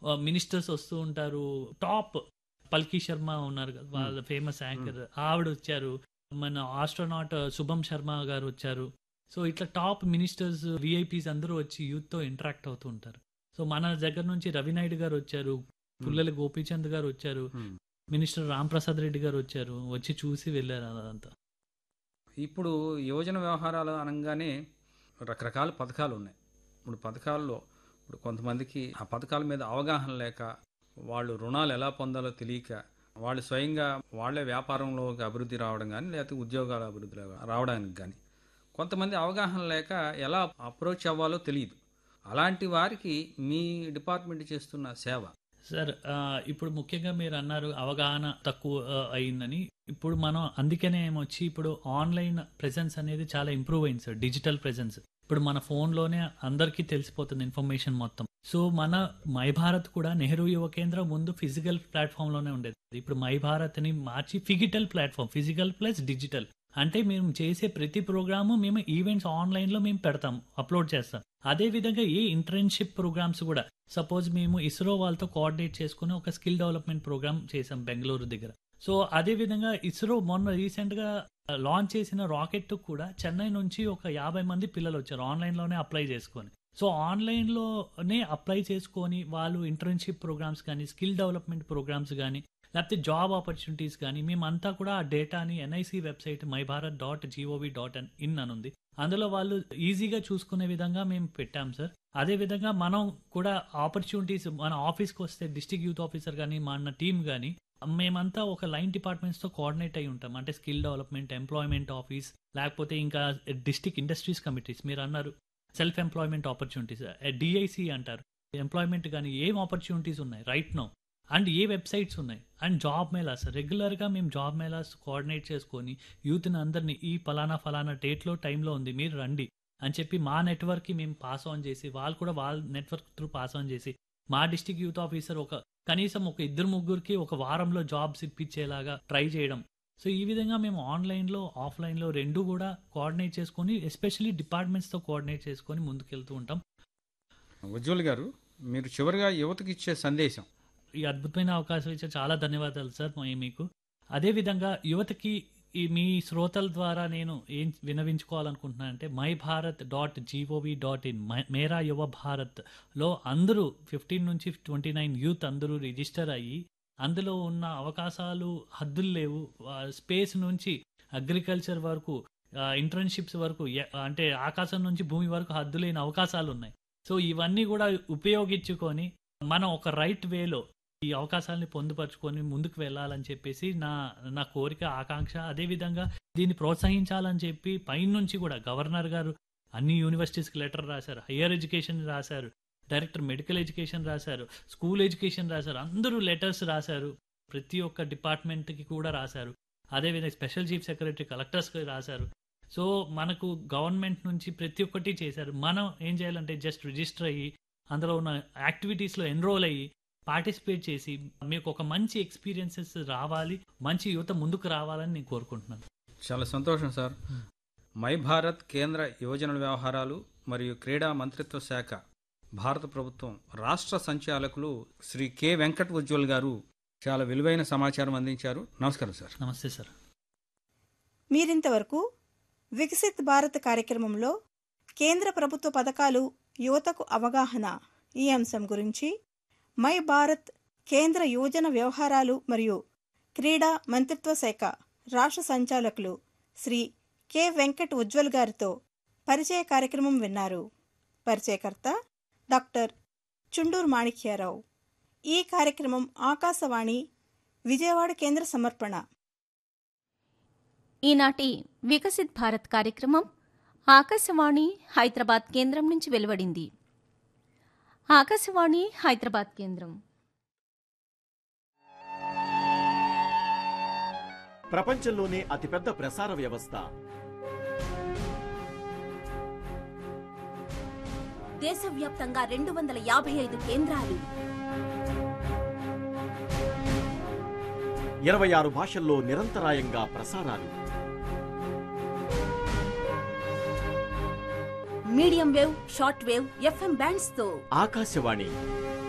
Ministers వస్తూ ఉంటారు top పల్కీ Sharma ఉన్నారు కదా వాళ్ళ ఫేమస్ యాంకర్ ఆవిడ వచ్చారు మన ఆస్ట్రోనాట్ శుభం శర్మ గారు వచ్చారు సో ఇట్లా టాప్ మినిస్టర్స్ విఐపీస్ అందరూ వచ్చి యూత్ తో ఇంటరాక్ట్ అవుతూ ఉంటారు సో మన దగ్గర నుంచి రవినాయుడు గారు వచ్చారు పుల్లెల గోపీచంద్ గారు వచ్చారు Hmm. మినిస్టర్ రామ్ ప్రసాద్ రెడ్డి గారు వచ్చారు వచ్చి చూసి వెళ్ళారు అదంతా ఇప్పుడు యువజన వ్యవహారాలు అనగానే రకరకాల పథకాలు ఉన్నాయి ఇప్పుడు పథకాల్లో ఇప్పుడు కొంతమందికి ఆ పథకాల మీద అవగాహన లేక వాళ్ళు రుణాలు ఎలా పొందాలో తెలియక వాళ్ళు స్వయంగా వాళ్ళే వ్యాపారంలోకి అభివృద్ధి రావడం కానీ లేకపోతే ఉద్యోగాల అభివృద్ధి రా- రావడానికి కానీ కొంతమంది అవగాహన లేక ఎలా అప్రోచ్ అవ్వాలో తెలియదు అలాంటి వారికి మీ డిపార్ట్మెంట్ చేస్తున్న సేవ సార్ ఆ, ఇప్పుడు ముఖ్యంగా మీరు అన్నారు అవగాహన తక్కువ ఆ, అయిందని ఇప్పుడు మనం అందుకనే ఏమొచ్చి ఇప్పుడు ఆన్లైన్ ప్రెజెన్స్ అనేది చాలా ఇంప్రూవ్ అయింది సార్ డిజిటల్ ప్రెజెన్స్ ఇప్పుడు మన ఫోన్లోనే అందరికీ తెలిసిపోతుంది ఇన్ఫర్మేషన్ మొత్తం సో మన మై భారత్ కూడా నెహ్రూ యువ కేంద్రం ముందు ఫిజికల్ ప్లాట్ఫామ్ లోనే ఉండేది ఇప్పుడు మై భారత్ ని మార్చి phygital platform physical plus digital అంటే మేము చేసే ప్రతి ప్రోగ్రాము మేము ఈవెంట్స్ ఆన్లైన్ లో మేము పెడతాం అప్లోడ్ చేస్తాం అదే విధంగా ఏ ఇంటర్న్షిప్ ప్రోగ్రామ్స్ కూడా సపోజ్ మేము ఇస్రో వాళ్ళతో కోఆర్డినేట్ చేసుకుని ఒక స్కిల్ డెవలప్మెంట్ ప్రోగ్రామ్ చేసాం బెంగళూరు దగ్గర సో అదే విధంగా ఇస్రో మొన్న రీసెంట్ గా లాంచ్ చేసిన రాకెట్ కూడా చెన్నై నుంచి ఒక యాభై మంది పిల్లలు వచ్చారు ఆన్లైన్ లోనే అప్లై చేసుకొని సో ఆన్లైన్ లోనే అప్లై చేసుకొని వాళ్ళు ఇంటర్న్షిప్ ప్రోగ్రామ్స్ కానీ స్కిల్ డెవలప్మెంట్ ప్రోగ్రామ్స్ కానీ లేకపోతే జాబ్ ఆపర్చునిటీస్ కానీ మేమంతా కూడా ఆ డేటాని NIC website my Bharat dot GOV dot in అని ఉంది అందులో వాళ్ళు ఈజీగా చూసుకునే విధంగా మేము పెట్టాం సార్ అదే విధంగా మనం కూడా ఆపర్చునిటీస్ మన ఆఫీస్కి వస్తే డిస్ట్రిక్ట్ యూత్ ఆఫీసర్ కానీ మన టీం కానీ మేమంతా ఒక లైన్ డిపార్ట్మెంట్స్ తో కోఆర్డినేట్ అయి ఉంటాం అంటే స్కిల్ డెవలప్మెంట్ ఎంప్లాయ్మెంట్ ఆఫీస్ లేకపోతే ఇంకా డిస్ట్రిక్ట్ ఇండస్ట్రీస్ కమిటీస్ మీరు అన్నారు సెల్ఫ్ ఎంప్లాయ్మెంట్ ఆపర్చునిటీస్ డిఐసి అంటారు ఎంప్లాయ్మెంట్ కానీ ఏం ఆపర్చునిటీస్ ఉన్నాయి రైట్ నో అండ్ ఏ వెబ్సైట్స్ ఉన్నాయి అండ్ జాబ్ మేళాస్ రెగ్యులర్గా మేము జాబ్ మేళాస్ కోఆర్డినేట్ చేసుకొని యూత్ని అందరినీ ఈ ఫలానా ఫలానా డేట్లో టైంలో ఉంది మీరు రండి అని చెప్పి మా నెట్వర్క్కి మేము పాస్ ఆన్ చేసి వాళ్ళు కూడా వాళ్ళ నెట్వర్క్ త్రూ పాస్ ఆన్ చేసి మా డిస్టిక్ యూత్ ఆఫీసర్ ఒక కనీసం ఒక ఇద్దరు ముగ్గురికి ఒక వారంలో జాబ్స్ ఇప్పించేలాగా ట్రై చేయడం సో ఈ విధంగా మేము ఆన్లైన్లో ఆఫ్లైన్లో రెండు కూడా కోఆర్డినేట్ చేసుకొని ఎస్పెషల్లీ డిపార్ట్మెంట్స్తో కోఆర్డినేట్ చేసుకొని ముందుకెళ్తూ ఉంటాం ఉజ్వల్ గారు మీరు చివరిగా యువతకి ఇచ్చే సందేశం ఈ అద్భుతమైన అవకాశం ఇచ్చే చాలా ధన్యవాదాలు సార్ మా- మీకు అదేవిధంగా యువతకి ఈ మీ శ్రోతల ద్వారా నేను ఏం వినవించుకోవాలనుకుంటున్నానంటే my Bharat dot GOV dot in Mera Yuva Bharat లో అందరూ ఫిఫ్టీన్ నుంచి ట్వంటీ నైన్ యూత్ అందరూ రిజిస్టర్ అయ్యి అందులో ఉన్న అవకాశాలు హద్దులు లేవు స్పేస్ నుంచి అగ్రికల్చర్ వరకు ఇంటర్న్షిప్స్ వరకు ఎ- అంటే ఆకాశం నుంచి భూమి వరకు హద్దులేని అవకాశాలు ఉన్నాయి సో ఇవన్నీ కూడా ఉపయోగించుకొని మనం ఒక రైట్ వేలో ఈ అవకాశాలని పొందుపరుచుకొని ముందుకు వెళ్ళాలని చెప్పేసి నా నా కోరిక ఆకాంక్ష అదేవిధంగా దీన్ని ప్రోత్సహించాలని చెప్పి పైనుంచి కూడా గవర్నర్ గారు అన్ని యూనివర్సిటీస్కి లెటర్ రాశారు హయ్యర్ ఎడ్యుకేషన్ రాశారు డైరెక్టర్ మెడికల్ ఎడ్యుకేషన్ రాశారు స్కూల్ ఎడ్యుకేషన్ రాశారు అందరూ లెటర్స్ రాశారు ప్రతి ఒక్క డిపార్ట్మెంట్కి కూడా రాశారు అదేవిధంగా స్పెషల్ చీఫ్ సెక్రటరీ కలెక్టర్స్కి రాశారు సో మనకు గవర్నమెంట్ నుంచి ప్రతి ఒక్కటి చేశారు మనం ఏం చేయాలంటే జస్ట్ రిజిస్టర్ అయ్యి అందులో ఉన్న యాక్టివిటీస్లో ఎన్రోల్ అయ్యి పార్టిసిపేట్ చేసి మీకు ఒక మంచి ఎక్స్పీరియన్సెస్ రావాలి మంచి యువత ముందుకు రావాలని నేను కోరుకుంటున్నాను చాలా సంతోషం సార్ మై భారత్ కేంద్ర యువజన వ్యవహారాలు మరియు క్రీడా మంత్రిత్వ శాఖ భారత ప్రభుత్వం రాష్ట్ర సంచాలకులు శ్రీ కె వెంకట్ ఉజ్వల్ గారు చాలా విలువైన సమాచారం అందించారు నమస్కారం సార్ నమస్తే సార్ మీరింతవరకు వికసిత్ భారత్ కార్యక్రమంలో కేంద్ర ప్రభుత్వ పథకాలు యువతకు అవగాహన ఈ అంశం గురించి మై భారత్ కేంద్ర యువజన వ్యవహారాలు మరియు క్రీడా మంత్రిత్వ శాఖ రాష్ట్ర సంచాలకులు శ్రీ కె వెంకట్ ఉజ్వల్ గారితో పరిచయ కార్యక్రమం విన్నారు పరిచయకర్త డాక్టర్ చుండూరు మాణిక్యారావు ఈ కార్యక్రమం ఆకాశవాణి విజయవాడ కేంద్ర సమర్పణ ఈనాటి వికసిత్ భారత్ కార్యక్రమం ఆకాశవాణి హైదరాబాద్ కేంద్రం నుంచి వెలువడింది ఆకాశవాణి హైదరాబాద్ కేంద్రం ప్రపంచంలోనే అతిపెద్ద ప్రసార వ్యవస్థ దేశవ్యాప్తంగా రెండు వందల యాభై ఐదు కేంద్రాలు ఇరవై ఆరు భాషల్లో నిరంతరాయంగా ప్రసారాలు medium wave short wave FM bands తో ఆకాశవాణి